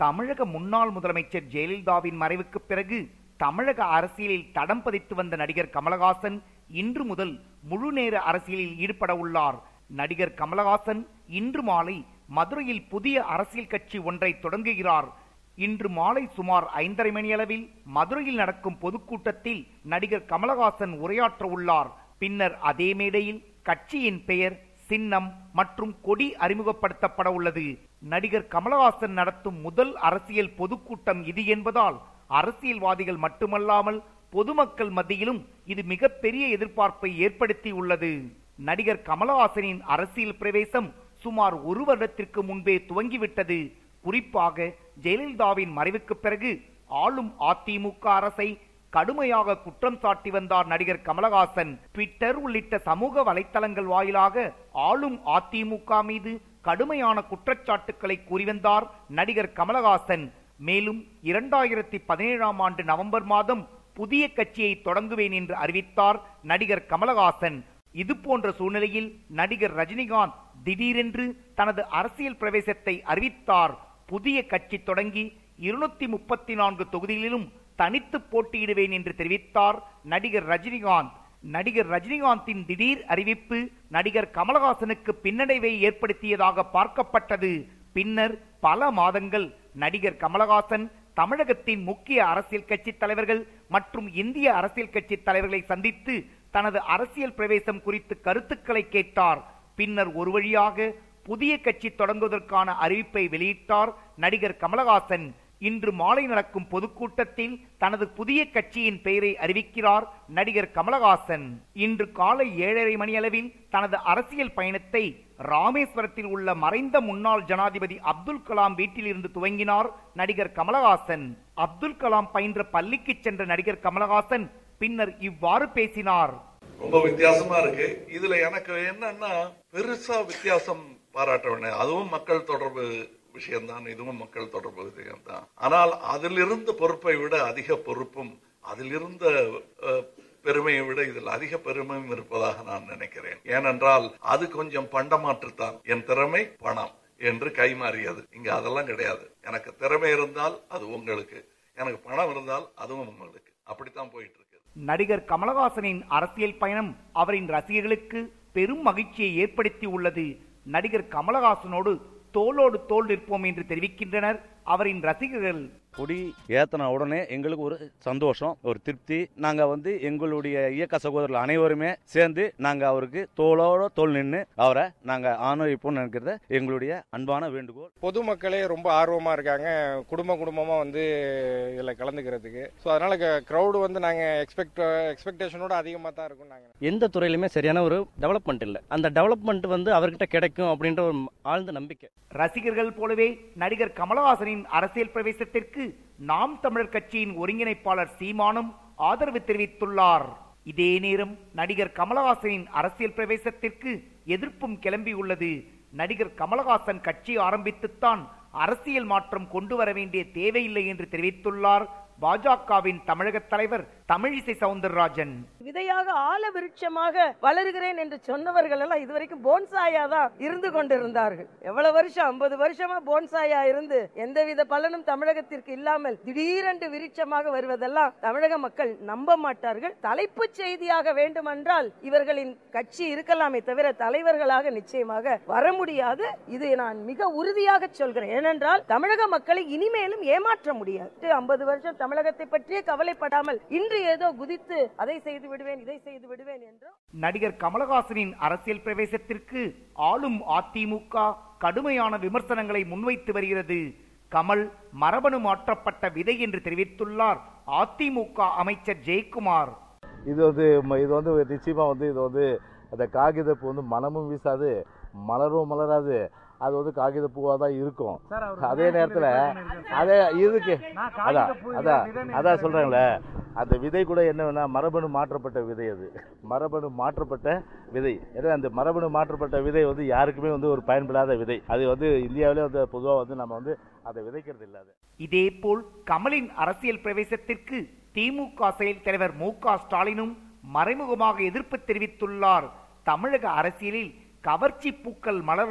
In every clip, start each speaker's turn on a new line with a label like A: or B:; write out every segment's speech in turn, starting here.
A: தமிழக முன்னாள் முதலமைச்சர் ஜெயலலிதாவின் மறைவுக்கு பிறகு தமிழக அரசியலில் தடம் பதித்து வந்த நடிகர் கமலஹாசன் இன்று முதல் முழு நேர அரசியலில் ஈடுபட உள்ளார் நடிகர் கமலஹாசன் இன்று மாலை மதுரையில் புதிய அரசியல் கட்சி ஒன்றை தொடங்குகிறார் இன்று மாலை சுமார் ஐந்தரை மணியளவில் மதுரையில் நடக்கும் பொதுக்கூட்டத்தில் நடிகர் கமலஹாசன் உரையாற்ற உள்ளார் பின்னர் அதே மேடையில் கட்சியின் பெயர் சின்னம் மற்றும் கொடி அறிமுகப்படுத்தப்பட உள்ளது நடிகர் கமலஹாசன் நடத்தும் முதல் அரசியல் பொதுக்கூட்டம் இது என்பதால் அரசியல்வாதிகள் மட்டுமல்லாமல் பொதுமக்கள் மத்தியிலும் இது மிகப்பெரிய எதிர்பார்ப்பை ஏற்படுத்தி உள்ளது நடிகர் கமலஹாசனின் அரசியல் பிரவேசம் சுமார் ஒரு வருடத்திற்கு முன்பே துவங்கிவிட்டது குறிப்பாக ஜெயலலிதாவின் மறைவுக்கு பிறகு ஆளும் அதிமுக அரசை கடுமையாக குற்றம் சாட்டி வந்தார் நடிகர் கமலஹாசன் ட்விட்டர் உள்ளிட்ட சமூக வலைத்தளங்கள் வாயிலாக ஆளும் அதிமுக மீது கடுமையான குற்றச்சாட்டுக்களை கூறி வந்தார் நடிகர் கமலஹாசன் மேலும் இரண்டாயிரத்தி பதினேழாம் ஆண்டு நவம்பர் மாதம் புதிய கட்சியை தொடங்குவேன் என்று அறிவித்தார் நடிகர் கமலஹாசன் இது போன்ற சூழ்நிலையில் நடிகர் ரஜினிகாந்த் திடீரென்று தனது அரசியல் பிரவேசத்தை அறிவித்தார் புதிய கட்சி தொடங்கி இருநூத்தி முப்பத்தி நான்கு தொகுதிகளிலும் தனித்து போட்டியிடுவேன் என்று தெரிவித்தார் நடிகர் ரஜினிகாந்த் நடிகர் ரஜினிகாந்தின் திடீர் அறிவிப்பு நடிகர் கமலஹாசனுக்கு பின்னடைவை ஏற்படுத்தியதாக பார்க்கப்பட்டது பின்னர் பல மாதங்கள் நடிகர் கமலஹாசன் தமிழகத்தின் முக்கிய அரசியல் கட்சி தலைவர்கள் மற்றும் இந்திய அரசியல் கட்சி தலைவர்களை சந்தித்து தனது அரசியல் பிரவேசம் குறித்து கருத்துக்களை கேட்டார் பின்னர் ஒரு வழியாக புதிய கட்சி தொடங்குவதற்கான அறிவிப்பை வெளியிட்டார் நடிகர் கமலஹாசன் இன்று மாலை நடக்கும் பொதுக்கூட்டத்தில் தனது புதிய கட்சியின் பெயரை அறிவிக்கிறார் நடிகர் கமலஹாசன் இன்று காலை ஏழரை மணி அளவில் தனது அரசியல் பயணத்தை ராமேஸ்வரத்தில் உள்ள மறைந்த முன்னாள் ஜனாதிபதி அப்துல் கலாம் வீட்டிலிருந்து துவங்கினார் நடிகர் கமலஹாசன் அப்துல் கலாம் பயின்ற பள்ளிக்கு சென்ற நடிகர் கமலஹாசன் பின்னர் இவ்வாறு பேசினார்
B: ரொம்ப வித்தியாசமா இருக்கு இதுல எனக்கு என்னன்னா பெருசா வித்தியாசம் பாராட்ட வேண்டிய அதுவும் மக்கள் தொடர்பு விஷயம்தான் இதுவும் மக்கள் தொடர்பு விஷயம்தான் ஆனால் அதிலிருந்த பொறுப்பை விட அதிக பொறுப்பும் அதிலிருந்த அஹ், பெருமையை விட இதில் அதிக பெருமையும் இருப்பதாக நான் நினைக்கிறேன் ஏனென்றால் அது கொஞ்சம் பண்டமாற்றுத்தான் என் திறமை பணம் என்று கைமாறியது இங்க அதெல்லாம் கிடையாது எனக்கு திறமை இருந்தால் அது உங்களுக்கு எனக்கு பணம் இருந்தால் அதுவும் உங்களுக்கு அப்படித்தான் போயிட்டு இருக்கு
A: நடிகர் கமலஹாசனின் அரசியல் பயணம் அவரின் ரசிகர்களுக்கு பெரும் மகிழ்ச்சியை ஏற்படுத்தி உள்ளது நடிகர் கமலஹாசனோடு தோளோடு தோள் நிற்போம் என்று தெரிவிக்கின்றனர் அவரின் ரசிகர்கள்
C: கொடி ஏத்தன உடனே எங்களுக்கு ஒரு சந்தோஷம் ஒரு திருப்தி நாங்க வந்து எங்களுடைய இயக்க சகோதரர்கள் அனைவருமே சேர்ந்து நாங்க அவருக்கு தோளோட தோல் நின்று அவரை நாங்க ஆணவிப்போம் நினைக்கிறது எங்களுடைய அன்பான வேண்டுகோள்
D: பொதுமக்களே ரொம்ப ஆர்வமா இருக்காங்க குடும்ப குடும்பமா வந்து இதுல கலந்துக்கிறதுக்கு ஸோ அதனால க்ரௌடு வந்து நாங்க எக்ஸ்பெக்ட் எக்ஸ்பெக்டேஷனோட அதிகமா தான் இருக்கும் நாங்க
E: எந்த துறையிலுமே சரியான ஒரு டெவலப்மெண்ட் இல்லை அந்த டெவலப்மெண்ட் வந்து அவர்கிட்ட கிடைக்கும் அப்படின்ற ஒரு ஆழ்ந்த நம்பிக்கை
A: ரசிகர்கள் போலவே நடிகர் கமலஹாசனின் அரசியல் பிரவேசத்திற்கு நாம் தமிழர் கட்சியின் ஒருங்கிணைப்பாளர் சீமானும் ஆதரவு தெரிவித்துள்ளார் இதே நேரம் நடிகர் கமலஹாசனின் அரசியல் பிரவேசத்திற்கு எதிர்ப்பும் கிளம்பியுள்ளது நடிகர் கமலஹாசன் கட்சி ஆரம்பித்துத்தான் அரசியல் மாற்றம் கொண்டு வர வேண்டிய தேவையில்லை என்று தெரிவித்துள்ளார் பாஜகவின் தமிழக தலைவர் தமிழிசை சவுந்தரராஜன்
F: விதையாக ஆல விருட்சமாக வளருகிறேன் என்று சொன்னவர்கள் எல்லாம் இதுவரைக்கும் போன்சாயா தான் இருந்து கொண்டிருந்தார்கள் எவ்வளவு வருஷம் ஐம்பது வருஷமா போன்சாயா இருந்து எந்தவித பலனும் தமிழகத்திற்கு இல்லாமல் திடீரென்று விருட்சமாக வருவதெல்லாம் தமிழக மக்கள் நம்ப மாட்டார்கள் தலைப்புச் செய்தியாக வேண்டுமென்றால் இவர்களின் கட்சி இருக்கலாமே தவிர தலைவர்களாக நிச்சயமாக வர முடியாது இது நான் மிக உறுதியாக சொல்கிறேன் ஏனென்றால் தமிழக மக்களை இனிமேலும் ஏமாற்ற முடியாது ஐம்பது வருஷம் தமிழகத்தை பற்றியே கவலைப்படாமல் இன்று ஏதோ குதித்து அதை செய்து விடுவேன் இதை செய்து விடுவேன் என்றும்
A: நடிகர் கமலஹாசனின் அரசியல் பிரவேசத்திற்கு ஆளும் அதிமுக கடுமையான விமர்சனங்களை முன்வைத்து வருகிறது கமல் மரபணு மாற்றப்பட்ட விதை என்று தெரிவித்துள்ளார் அதிமுக அமைச்சர் ஜெயக்குமார்
G: இது வந்து ம- இது வந்து நிச்சயமாக வந்து இது வந்து அந்த காகிதப்பூ வந்து மனமும் வீசாது மலரும் மலராது அது வந்து காகித பூவாக தான் இருக்கும் அதே நேரத்தில் அதே இதுக்கு அதான் அதான் அதான் சொல்கிறாங்களே அந்த விதை கூட என்னன்னா மரபணு மாற்றப்பட்ட விதை அது மரபணு மாற்றப்பட்ட விதை ஏன்னா அந்த மரபணு மாற்றப்பட்ட விதை வந்து யாருக்குமே வந்து ஒரு பயன்படாத விதை அது வந்து இந்தியாவிலே வந்து பொதுவாக வந்து நம்ம வந்து அதை விதைக்கிறது இல்லை அது
A: இதேபோல் கமலின் அரசியல் பிரவேசத்திற்கு திமுக செயல் தலைவர் மு க ஸ்டாலினும் மறைமுகமாக எதிர்ப்பு தெரிவித்துள்ளார் தமிழக அரசியலில் கவர்ச்சி பூக்கள் மலரலாம்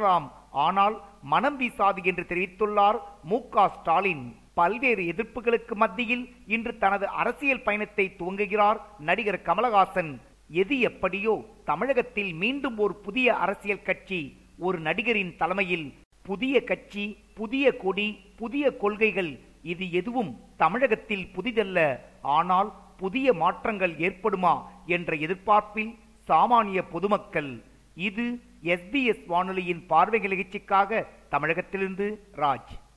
A: ஆனால் மனம் வீசாது என்று தெரிவித்துள்ளார் மு க ஸ்டாலின் பல்வேறு எதிர்ப்புகளுக்கு மத்தியில் இன்று தனது அரசியல் பயணத்தை துவங்குகிறார் நடிகர் கமலஹாசன் எது எப்படியோ தமிழகத்தில் மீண்டும் ஒரு புதிய அரசியல் கட்சி ஒரு நடிகரின் தலைமையில் புதிய கட்சி புதிய கொடி புதிய கொள்கைகள் இது எதுவும் தமிழகத்தில் புதிதல்ல ஆனால் புதிய மாற்றங்கள் ஏற்படுமா என்ற எதிர்பார்ப்பில் சாமானிய பொதுமக்கள் இது எஸ்பிஎஸ் வானொலியின் பார்வை நிகழ்ச்சிக்காக தமிழகத்திலிருந்து ராஜ்